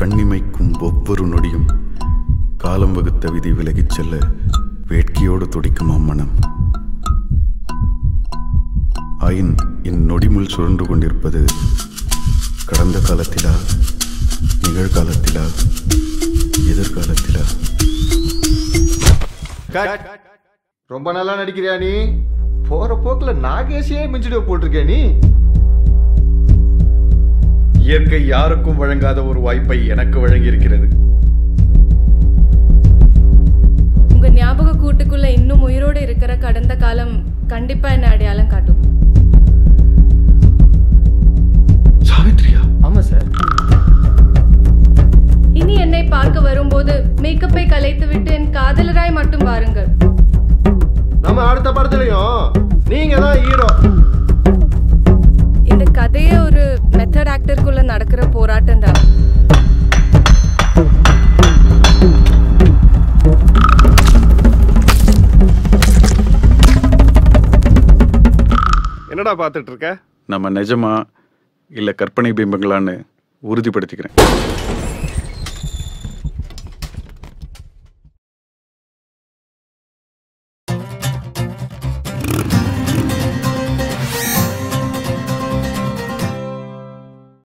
கண்ணிமைக்கும் ஒவ்வொரு நொடியும் காலம் வகுத்த விதி விலகிச் செல்ல வேட்கையோடு துடிக்கும் அம்மனம் ஆயின் இந்நொடிமுள் சுழன்று கொண்டிருப்பது கடந்த காலத்திலா நிகழ்காலத்திலா எதிர்காலத்திலா கட். ரொம்ப நல்லா நடிக்கிறியா நீ போற போக்குல நாகேஷியே மிஞ்சிட போட்டிருக்கே நீ இயற்கை யாருக்கும் வழங்காத ஒரு வாய்ப்பை எனக்கு வழங்கியிருக்கிறது உங்க ஞாபக கூட்டுக்குள்ள இன்னும் உயிரோடு இருக்கிற கடந்த காலம் கண்டிப்பா என்ன அடையாளம் காட்டும் சாவித்ரியா ஆமா சார் இனி என்னை பார்க்க வரும்போது மேக்கப்பை கலைத்துவிட்டு என் காதலராய் மட்டும் வாருங்கள் நம்ம அடுத்த படத்துலயும் நீங்க தான் ஹீரோ இந்த கதையே ஒரு மெத்தட் ஆக்டருக்குள்ள நடக்கிற போராட்டம் தான் என்னடா பார்த்துட்டு இருக்க நம்ம நிஜமா இல்லை கற்பனை பிம்பங்களான்னு உறுதிப்படுத்திக்கிறேன்